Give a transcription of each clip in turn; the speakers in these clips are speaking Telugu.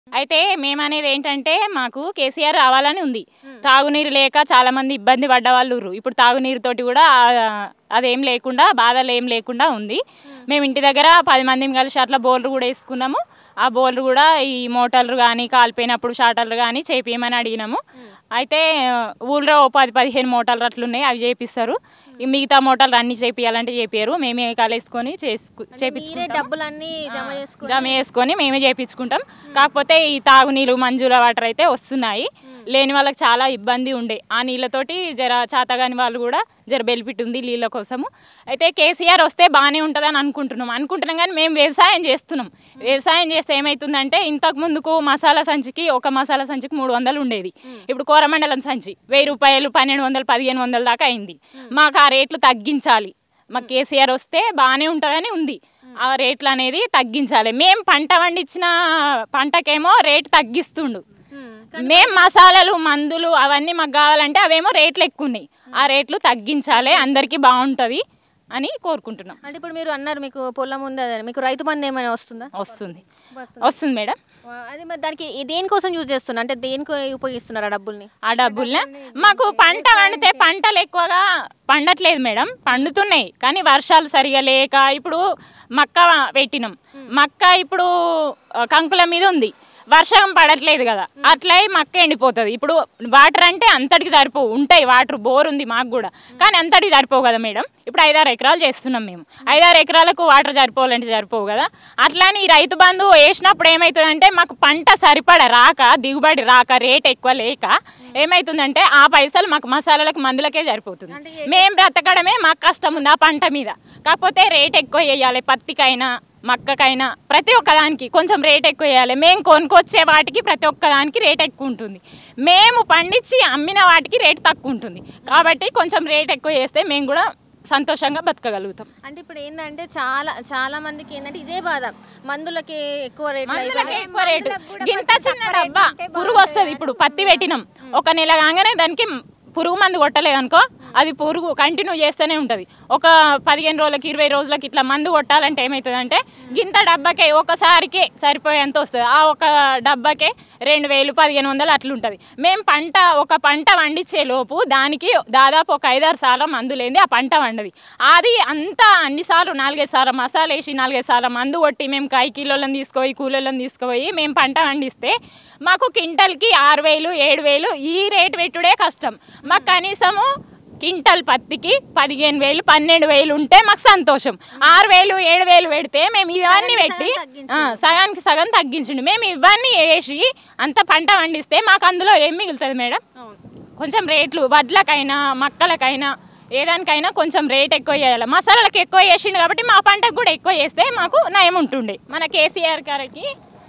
అయితే మేమనేది ఏంటంటే మాకు కేసీఆర్ రావాలని ఉంది తాగునీరు లేక చాలా మంది ఇబ్బంది పడ్డ వాళ్ళు ఉర్రు. ఇప్పుడు తాగునీరుతోటి కూడా ఆ, అదేం లేకుండా బాధలు ఏం లేకుండా ఉంది మేము ఇంటి దగ్గర పది మందిని కలిసి అట్లా బోర్లు కూడా వేసుకున్నాము ఆ బోర్లు కూడా ఈ మోటార్లు కానీ కాలిపోయినప్పుడు షాటర్లు కానీ చేపియమని అడిగినాము అయితే ఊళ్ళో ఓ పది పదిహేను మోటార్లు అట్లున్నాయి అవి చేపిస్తారు ఈ మిగతా మోటార్లు అన్ని చేపియాలంటే చేపియరు మేమే కలిసుకొని చేసుకు మీరే చేపించుకుంటాం డబ్బులన్నీ జమ చేసుకుని జమ చేసుకొని మేమే చేపించుకుంటాం కాకపోతే ఈ తాగునీళ్ళు మంజూల వాటర్ అయితే వస్తున్నాయి లేని వాళ్ళకి చాలా ఇబ్బంది ఉండే ఆ నీళ్ళతోటి జర చాతగాని వాళ్ళు కూడా జర బెనిఫిట్ ఉంది నీళ్ళ కోసము అయితే కేసీఆర్ వస్తే బాగానే ఉంటుందని అనుకుంటున్నాం అనుకుంటున్నాం కానీ మేము వ్యవసాయం చేస్తున్నాం వ్యవసాయం చేస్తే ఏమవుతుందంటే ఇంతకు ముందుకు మసాలా సంచికి ఒక మసాలా సంచికి మూడు వందలు ఉండేది ఇప్పుడు కోరమండలం సంచి వెయ్యి రూపాయలు పన్నెండు వందలు పదిహేను వందల దాకా అయింది మాకు ఆ రేట్లు తగ్గించాలి మాకు కేసీఆర్ వస్తే బాగానే ఉంటుందని ఉంది ఆ రేట్లు అనేది తగ్గించాలి మేము పంట పండించిన పంటకేమో రేటు తగ్గిస్తుండు మేం మసాలాలు మందులు అవన్నీ మాకు కావాలంటే అవేమో రేట్లు ఎక్కువ ఉన్నాయి ఆ రేట్లు తగ్గించాలి అందరికీ బాగుంటుంది అని కోరుకుంటున్నాం అంటే ఇప్పుడు మీరు అన్నారు మీకు పొలం ఉంది అదని మీకు రైతు బంధు ఏమైనా వస్తుందా వస్తుంది వస్తుంది మేడం వా, అది మరి దానికి ఈ దేనికోసం యూజ్ చేస్తున్నారు అంటే దేనికి ఉపయోగిస్తున్నారు ఆ డబ్బుల్ని ఆ డబ్బుల్ని మాకు పంట పండితే పంటలు ఎక్కువగా పండట్లేదు మేడం పండుతున్నాయి కానీ వర్షాలు సరిగా లేక ఇప్పుడు మక్క పెట్టినాం మక్క ఇప్పుడు ఆ, కంకుల మీద ఉంది వర్షం పడట్లేదు కదా అట్లా అయి మక్క ఎండిపోతుంది ఇప్పుడు వాటర్ అంటే అంతటికి సరిపోవు ఉంటాయి వాటర్ బోర్ ఉంది మాకు కూడా కానీ అంతటికి సరిపోవు కదా మేడం ఇప్పుడు ఐదారు ఎకరాలు చేస్తున్నాం మేము ఐదారు ఎకరాలకు వాటర్ సరిపోవాలంటే సరిపోవు కదా అట్లానే ఈ రైతు బంధు వేసినప్పుడు ఏమవుతుందంటే మాకు పంట సరిపడ రాక దిగుబడి రాక రేట్ ఎక్కువ లేక ఏమవుతుందంటే ఆ పైసలు మాకు మసాలాలకు మందులకే సరిపోతుంది మేము బ్రతకడమే మాకు కష్టం ఉంది ఆ పంట మీద కాకపోతే రేట్ ఎక్కువ వేయాలి పత్తికైనా మక్కకైనా ప్రతి ఒక్కదానికి కొంచెం రేట్ ఎక్కువ వేయాలి మేము కొనుక్కొచ్చే వాటికి ప్రతి ఒక్కదానికి రేట్ ఎక్కువ ఉంటుంది మేము పండించి అమ్మిన వాటికి రేట్ తక్కువ ఉంటుంది కాబట్టి కొంచెం రేట్ ఎక్కువ వేస్తే మేము కూడా సంతోషంగా బతకగలుగుతాం అంటే ఇప్పుడు ఏంటంటే చాలా చాలా మందికి ఏంటంటే ఇదే బాధ మందులకి ఎక్కువ రేట్లు మందులకి ఎక్కువ రేటు గింత చిన్న డబ్బా పురుగు వస్తుంది ఇప్పుడు పత్తి పెట్టినాం ఒక నెల కాగానే దానికి పురుగు మందు కొట్టలేదు అనుకో అది పురుగు కంటిన్యూ చేస్తూనే ఉంటుంది ఒక పదిహేను రోజులకి ఇరవై రోజులకి ఇట్లా మందు కొట్టాలంటే ఏమవుతుందంటే గింత డబ్బాకే ఒకసారికే సరిపోయేంత వస్తుంది ఆ ఒక డబ్బాకే రెండు వేలు పదిహేను వందలు అట్లుంటుంది మేము పంట ఒక పంట పండించే లోపు దానికి దాదాపు ఒక ఐదారు సార్లు మందు లేని ఆ పంట వండది అది అంతా అన్నిసార్లు నాలుగైదు సార్లు మసాలా వేసి నాలుగైదు సార్లు మందు కొట్టి మేము కై కిలోలను తీసుకుపోయి కూలీలను తీసుకుపోయి మేము పంట పండిస్తే మాకు క్వింటల్కి ఆరు వేలు ఏడు వేలు ఈ రేటు పెట్టుడే కష్టం మాకు కనీసము క్వింటల్ పత్తికి పదిహేను వేలు పన్నెండు వేలు ఉంటే మాకు సంతోషం ఆరు వేలు ఏడు వేలు పెడితే మేము ఇవన్నీ పెట్టి ఆ, సగానికి సగం తగ్గించండి మేము ఇవన్నీ వేసి అంత పంట పండిస్తే మాకు అందులో ఏం మిగులుతుంది మేడం కొంచెం రేట్లు వడ్లకైనా మక్కలకైనా ఏదానికైనా కొంచెం రేట్ ఎక్కువ చేయాలి మసాలాలకు ఎక్కువ చేసిండు కాబట్టి మా పంటకు కూడా ఎక్కువ చేస్తే మాకు నయం ఉంటుండే మన కేసీఆర్ గారికి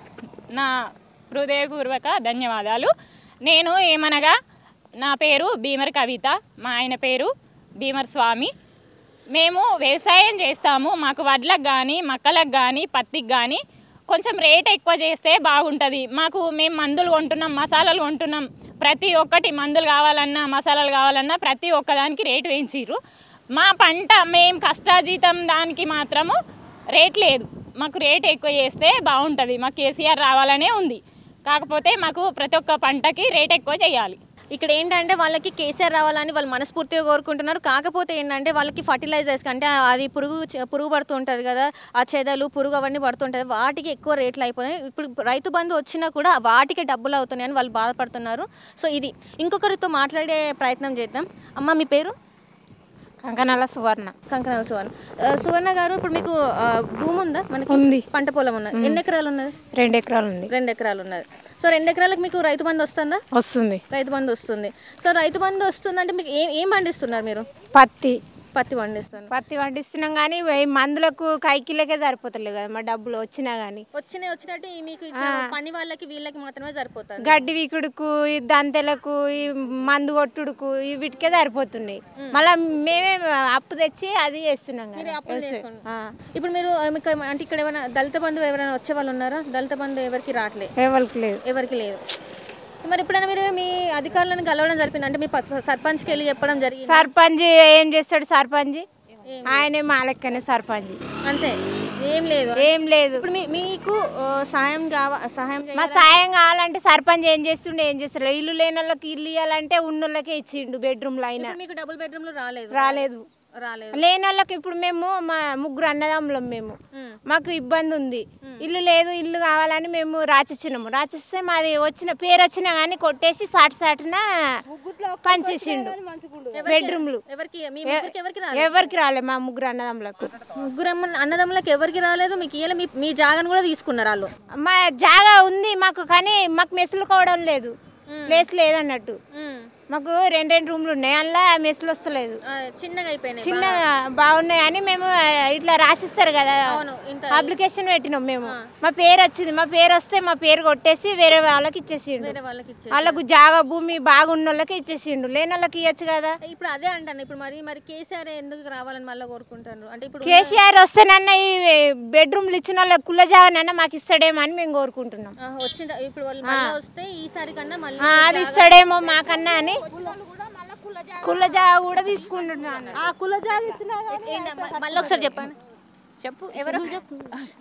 నా హృదయపూర్వక ధన్యవాదాలు నేను ఏమనగా నా పేరు భీమర్ కవిత మా ఆయన పేరు భీమర్ స్వామి మేము వ్యవసాయం చేస్తాము మాకు వడ్లకు కానీ మక్కలకు కానీ పత్తికి కానీ కొంచెం రేట్ ఎక్కువ చేస్తే బాగుంటుంది మాకు మేము మందులు కొంటున్నాం మసాలాలు కొంటున్నాం ప్రతి ఒక్కటి మందులు కావాలన్నా మసాలాలు కావాలన్నా ప్రతి ఒక్కదానికి రేటు వేయించిర్రు మా పంట మేము కష్టాజీతం దానికి మాత్రము రేట్ లేదు మాకు రేట్ ఎక్కువ చేస్తే బాగుంటుంది మాకు కేసీఆర్ రావాలనే ఉంది కాకపోతే మాకు ప్రతి ఒక్క పంటకి రేట్ ఎక్కువ చేయాలి ఇక్కడ ఏంటంటే వాళ్ళకి కేసీఆర్ రావాలని వాళ్ళు మనస్ఫూర్తిగా కోరుకుంటున్నారు కాకపోతే ఏంటంటే వాళ్ళకి ఫర్టిలైజర్స్ అంటే అది పురుగు పురుగు పడుతూ ఉంటుంది కదా ఆ చెదలు పురుగు అవన్నీ పడుతుంటాయి వాటికి ఎక్కువ రేట్లు అయిపోయాయి ఇప్పుడు రైతు బంధు వచ్చినా కూడా వాటికి డబ్బులు అవుతున్నాయని వాళ్ళు బాధపడుతున్నారు సో ఇది ఇంకొకరితో మాట్లాడే ప్రయత్నం చేద్దాం అమ్మ మీ పేరు కంకనాల సువర్ణ కంకణాల సువర్ణ ఆ, సువర్ణ గారు ఇప్పుడు మీకు ఆ, భూమి ఉందా మనకి ఉంది. పంట పొలం ఉన్నది ఎన్ని ఎకరాలు ఉన్నది రెండు ఎకరాలు ఉంది రెండు ఎకరాలు ఉన్నది సో రెండు ఎకరాలకు మీకు రైతు బంధు వస్తుందా వస్తుంది రైతు బంధు వస్తుంది సో రైతు బంధు వస్తుందంటే మీకు ఏం ఏం పండిస్తున్నారు మీరు పత్తి పత్తి పండిస్తున్నారు పత్తి పండిస్తున్నాం కానీ ఈ మందులకు కైకిలకే సరిపోతలేదు కదా మా డబ్బులు వచ్చినా కానీ వచ్చినాయి వచ్చినట్టు ఈ మీకు ఇక్కడ పని వాళ్ళకి వీళ్ళకి మాత్రమే సరిపోతుంది గడ్డి వీకుడుకు ఈ దంతెలకు ఈ మందు కొట్టుడుకు ఈ వీటికే సరిపోతున్నాయి మళ్ళీ మేమే అప్పు తెచ్చి అది చేస్తున్నాం కదా వ్యవసాయం. ఆ. ఇప్పుడు మీరు ఆ, మీకు అంటే ఇక్కడ ఏమైనా దళిత బంధు ఎవరైనా వచ్చే వాళ్ళు ఉన్నారా దళిత బంధు ఎవరికి రావట్లే ఎవరికి లేదు ఎవరికి లేదు మరి ఎప్పుడైనా మీరు మీ అధికారులను కలవడం జరిపింది అంటే మీ ప- సర్పంచ్కి వెళ్ళి చెప్పడం జరిగింది సర్పంచ్ ఏం చేస్తాడు సర్పంచ్ ఆయనే మా లెక్కనే సర్పంచ్ అంతే ఏం లేదు ఏం లేదు ఇప్పుడు మీ- మీకు ఆ, సాయం కావ సహాయం మా చేయాలి సాయం కావాలంటే సర్పంచ్ ఏం చేస్తుండే ఏం చేస్తారు ఇల్లు లేని వాళ్ళకి ఇల్లు ఇవ్వాలంటే ఉన్నోళ్ళకే ఇచ్చిండు బెడ్రూమ్లో అయినా ఇప్పుడు మీకు డబుల్ బెడ్రూమ్లు రాలేదు రాలేదు రాలేదు లేని వాళ్ళకి ఇప్పుడు మేము మా ముగ్గురు అన్నదమ్ములం మేము ఉమ్. మాకు ఇబ్బంది ఉంది ఇల్లు లేదు ఇల్లు కావాలని మేము రాచిచ్చినాము రాచిస్తే మాది వచ్చిన పేరు వచ్చినా కానీ కొట్టేసి సాటి సాటిన పనిచేసిండు బెడ్రూమ్లు ఎవరికి మీ ముగ్గురికి ఎవరికి రాలేదు ఎవరికి రాలే మా ముగ్గురు అన్నదమ్ములకు ముగ్గురు అమ్మ- అన్నదమ్ములకు ఎవరికి రాలేదు మీకు ఇయ్యాలి మీ మీ జాగాను కూడా తీసుకున్నారు వాళ్ళు మా జాగా ఉంది మాకు కానీ మాకు మెస్సులు కోవడం లేదు ప్లేస్ లేదన్నట్టు ఉమ్. మాకు రెండు రెండు రూమ్లు ఉన్నాయి అందులో మెస్సులు వస్తలేదు ఆ, చిన్నగా అయిపోయినాయి చిన్న బాగున్నాయి అని మేము ఆ, ఇట్లా రాసిస్తారు కదా అవును ఇంత అప్లికేషన్ పెట్టినాం మేము మా పేరు వచ్చింది మా పేరు వస్తే మా పేరు కొట్టేసి వేరే వాళ్ళకి ఇచ్చేసిండు వేరే వాళ్ళకి ఇచ్చే వాళ్ళకు జాగా భూమి బాగున్న వాళ్ళకి ఇచ్చేసిండు లేని వాళ్ళకి ఇవ్వచ్చు కదా ఇప్పుడు అదే అంటాను ఇప్పుడు మరి మరి కేసీఆర్ ఎందుకు రావాలని మళ్ళీ కోరుకుంటారు అంటే ఇప్పుడు కేసీఆర్ వస్తేనన్న ఈ బెడ్రూమ్లు ఇచ్చిన వాళ్ళకి కుల్ల జాగానన్న మాకు ఇస్తాడేమో అని మేము కోరుకుంటున్నాం ఆ, వచ్చింద ఇప్పుడు వాళ్ళు మళ్ళీ వస్తే ఈసారి కన్నా మళ్ళీ ఆ, అది ఇస్తాడేమో మాకన్నా అని కుల్ల జాగా కూడా తీసుకుంటున్నాను ఆ కుల్ల జాగా ఇచ్చినా ఏంటి, మళ్ళీ ఒకసారి చెప్పండి చెప్పు ఎవరు చెప్పు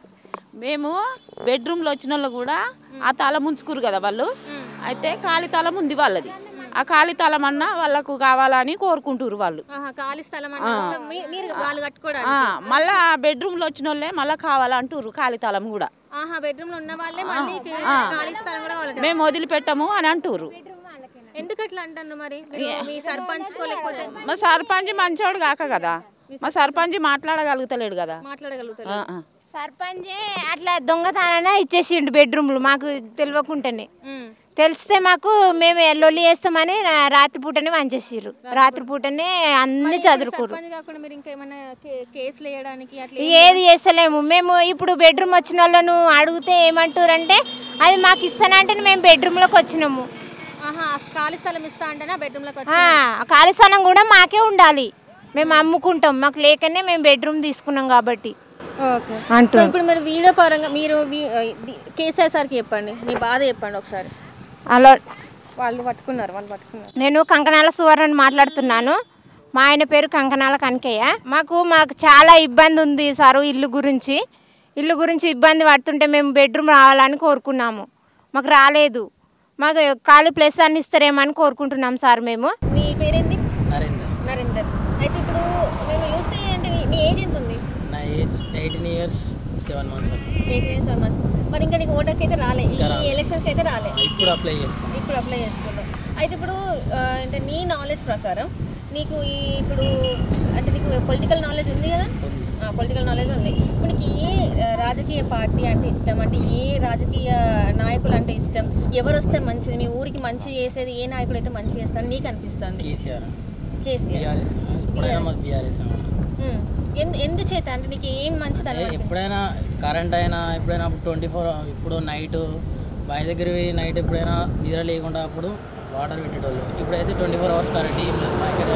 మేము బెడ్రూమ్లో వచ్చిన వాళ్ళు కూడా ఆ తలం ఉంచుకురు కదా వాళ్ళు అయితే ఖాళీ తలం ఉంది వాళ్ళది ఆ ఖాళీ తలం అన్నా వాళ్ళకు కావాలని కోరుకుంటారు వాళ్ళు ఆహా, ఖాళీ స్థలం అంటే వస్తే మీ- మీరు వాళ్ళు కట్టుకోవడానికి ఆ, మళ్ళా ఆ బెడ్రూమ్లో వచ్చిన వాళ్ళే మళ్ళీ కావాలంటారు ఖాళీ తలం కూడా ఆహా బెడ్రూమ్ లో ఉన్న వాళ్ళే మళ్ళీ కే- ఖాళీ స్థలం కూడా వాళ్ళకి మేము వదిలిపెట్టము అని అంటారు ఎందుకు అట్లా అంటాను మరి మీరు మీ సర్పంచ్ కో లేకపోతే మా సర్పంచ్ మంచోడు కాక కదా మా సర్పంచ్ మాట్లాడగలుగుతలేడు కదా మాట్లాడగలుగుతారు ఆ, ఆ. సర్పంచే అట్లా దొంగతనాన ఇచ్చేసిండు బెడ్రూమ్లు మాకు తెలియకుండానే తెలిస్తే మాకు మేము లొల్లి చేస్తామని రా- రాత్రిపూటనే వంచేసిర్రు రాత్రిపూటనే అన్ని చదువుకురు సర్పంచ్ కాకుండా మీరు ఇంకా ఏమైనా కే- కేసులు వేయడానికి అట్లా ఏది చేస్తలేము మేము ఇప్పుడు బెడ్రూమ్ వచ్చిన వాళ్ళను అడిగితే ఏమంటారంటే అది మాకు ఇస్తానంటే మేము బెడ్రూమ్లోకి వచ్చినాము ఆహా ఖాళీ స్థలం ఇస్తా అంటేనే బెడ్రూమ్ లోకి వచ్చి ఆ, ఖాళీ స్థలం కూడా మాకే ఉండాలి మేము అమ్ముకుంటాం మాకు లేకనే మేము బెడ్రూమ్ తీసుకున్నాం కాబట్టి ఓకే అంటూ సో ఇప్పుడు మరి వీడియో పరంగా మీరు వీ- ది- కేసీఆర్ సార్కి చెప్పండి మీ బాధ చెప్పండి ఒకసారి అలా వాళ్ళు పట్టుకున్నారు వాళ్ళు పట్టుకున్నారు నేను కంకణాల సువర్ణని మాట్లాడుతున్నాను మా ఆయన పేరు కంకణాల కనకయ్య మాకు మాకు చాలా ఇబ్బంది ఉంది సారు ఇల్లు గురించి ఇల్లు గురించి ఇబ్బంది పడుతుంటే మేము బెడ్రూమ్ రావాలని కోరుకున్నాము మాకు రాలేదు మాకు ఖాళీ ప్లేస్ అన్ని ఇస్తారేమో అని కోరుకుంటున్నాం సార్ మేము మీ పేరేంటి నరేందర్ నరేందర్ అయితే ఇప్పుడు నేను చూస్తే అంటే నీ- నీ ఏజ్ ఎంత ఉంది నా age eighteen years seven months eighteen seven months మరి ఇంకా నీకు ఓటర్కి అయితే రాలే ఈ ఎలక్షన్స్కి అయితే రాలే ఇప్పుడు అప్లై చేసుకున్నాను ఇప్పుడు అప్లై చేసుకున్నావు అయితే ఇప్పుడు ఆ, అంటే నీ నాలెడ్జ్ ప్రకారం నీకు ఈ ఇప్పుడు అంటే నీకు పొలిటికల్ నాలెడ్జ్ ఉంది కదా పొలిటికల్ నాలెడ్జ్ ఉంది ఇప్పుడు నీకు ఏ ఆ, రాజకీయ పార్టీ అంటే ఇష్టం అంటే ఏ రాజకీయ నాయకులు అంటే ఇష్టం ఎవరు వస్తే మంచిది మీ ఊరికి మంచి చేసేది ఏ నాయకుడు అయితే మంచి చేస్తాను నీకు అనిపిస్తుంది కేసీఆర్ కేసీఆర్ బీఆర్ఎస్ ఎప్పుడైనా మాకు బీఆర్ఎస్ ఉమ్. ఎందు ఎందుచేత అంటే నీకు ఏం మంచితనం అనిపిస్తుంది? ఎప్పుడైనా కరెంట్ అయినా ఎప్పుడైనా ట్వంటీ ఫోర్ ఇప్పుడు నైట్ బావి దగ్గర నైట్ ఎప్పుడైనా నిద్ర లేకుండా అప్పుడు వాటర్ పెట్టేటోళ్ళు ఇప్పుడైతే ట్వంటీ ఫోర్ అవర్స్ కరెంట్ ఏం లేదు మార్కెట్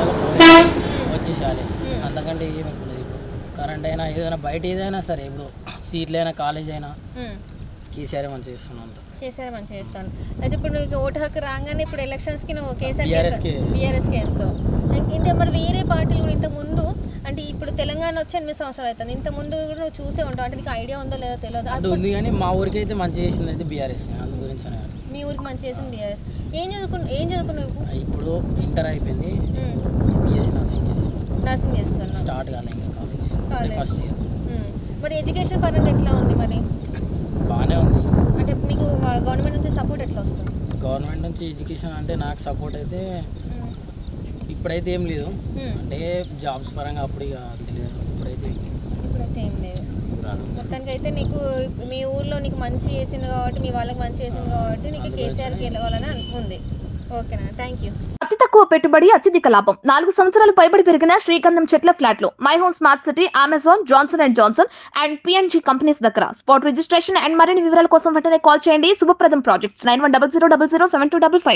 వచ్చేసాలి అంతకంటే ఏమి ఇప్పుడు లేదు ఇప్పుడు కరెంట్ అయినా ఏదైనా బయట ఏదైనా సరే ఇప్పుడు సీట్లు అయినా కాలేజ్ అయినా ఉమ్. కేసీఆర్ మంచిగా చేస్తున్నాం అంత కేసీఆర్ మంచిగా చేస్తాను అయితే ఇప్పుడు నీకు ఓటు హక్కు రాగానే ఇప్పుడు ఎలక్షన్స్కి నువ్వు కేసీఆర్ BRS కి బీఆర్ఎస్కి వేస్తావు ఇంక- ఇంకా మరి వేరే పార్టీలు కూడా ఇంత ముందు అంటే ఇప్పుడు తెలంగాణ వచ్చి ఎనిమిది సంవత్సరాలు అవుతుంది ఇంత ముందు కూడా నువ్వు చూసే ఉంటావు అంటే నీకు ఐడియా ఉందో లేదో తెలియదు అంటే ఉంది కానీ మా ఊరికి అయితే మంచిగా చేసింది అయితే బీఆర్ఎస్ అందు గురించి అని కాదు. మీ ఊరికి మంచి చేసింది బీఆర్ఎస్ ఏం చదువుకున్నావు ఏం చదువుకున్నావు ఇప్పుడు? ఇప్పుడు ఇంటర్ అయిపోయింది ఉమ్. బిఎస్సీ నర్సింగ్ చేస్తున్నాం నర్సింగ్ చేస్తున్నావు స్టార్ట్ కాలే ఇంకా కాలేజ్ కాలేదు. First year um. మరి ఎడ్యుకేషన్ పరంగా ఎట్లా ఉంది మరి బాగానే ఉంది అంటే నీకు గవర్నమెంట్ నుంచి సపోర్ట్ ఎట్లా వస్తుంది గవర్నమెంట్ నుంచి ఎడ్యుకేషన్ అంటే నాకు సపోర్ట్ అయితే ఉమ్. ఇప్పుడైతే ఏం లేదు ఉమ్. అంటే జాబ్స్ పరంగా అప్పుడు ఇక తెలియదు ఇప్పుడైతే ఇప్పుడైతే ఏం లేదు రాదు. మొత్తానికి అయితే నీకు మీ ఊర్లో నీకు మంచి చేసింది కాబట్టి మీ వాళ్ళకి మంచి చేసింది కాబట్టి నీకు కేసీఆర్కి వెళ్ళవాలని అను- ఉంది ఓకేనా థ్యాంక్ యూ అతి తక్కువ పెట్టుబడి అత్యధిక లాభం నాలుగు సంవత్సరాలు పైబడి పెరిగిన శ్రీకందం చెట్ల ఫ్లాట్లు My Home smart city Amazon Johnson and Johnson and PNG companies దగ్గర స్పాట్ రిజిస్ట్రేషన్ అండ్ మరిన్ని వివరాల కోసం వెంటనే కాల్ చేయండి Shubhapradam projects nine one double zero double zero seven two double five